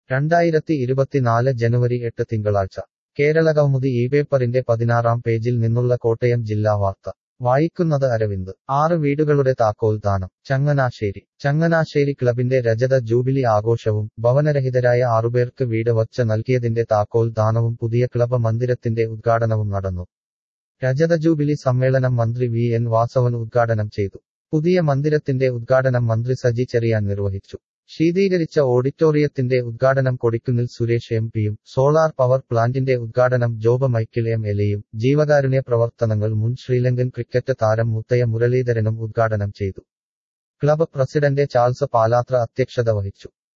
രണ്ടായിരത്തി ഇരുപത്തിനാല് ജനുവരി എട്ട് തിങ്കളാഴ്ച കേരളകൗമുദി ഈ പേപ്പറിന്റെ പതിനാറാം പേജിൽ നിന്നുള്ള കോട്ടയം ജില്ലാ വാർത്ത വായിക്കുന്നത് അരവിന്ദ് ആറ് വീടുകളുടെ താക്കോൽ ദാനം ചങ്ങനാശ്ശേരി ചങ്ങനാശ്ശേരി ക്ലബിന്റെ രജത ജൂബിലി ആഘോഷവും ഭവനരഹിതരായ ആറുപേർക്ക് വീട് വച്ച് നൽകിയതിന്റെ താക്കോൽ ദാനവും പുതിയ ക്ലബ് മന്ദിരത്തിന്റെ ഉദ്ഘാടനവും നടന്നു രജത ജൂബിലി സമ്മേളനം മന്ത്രി വി എൻ വാസവൻ ഉദ്ഘാടനം ചെയ്തു പുതിയ മന്ദിരത്തിന്റെ ഉദ്ഘാടനം മന്ത്രി സജി ചെറിയാൻ നിർവഹിച്ചു ശീതീകരിച്ച ഓഡിറ്റോറിയത്തിന്റെ ഉദ്ഘാടനം കൊടിക്കുന്നിൽ സുരേഷ് എം പിയും സോളാർ പവർ പ്ലാന്റിന്റെ ഉദ്ഘാടനം ജോബ് മൈക്കിൾ എം എലയും ജീവകാരുണ്യ പ്രവർത്തനങ്ങൾ മുൻ ശ്രീലങ്കൻ ക്രിക്കറ്റ് താരം മുത്തയ മുരളീധരനും ഉദ്ഘാടനം ചെയ്തു ക്ലബ് പ്രസിഡന്റ് ചാൾസ് പാലാത്ര അധ്യക്ഷത വഹിച്ചു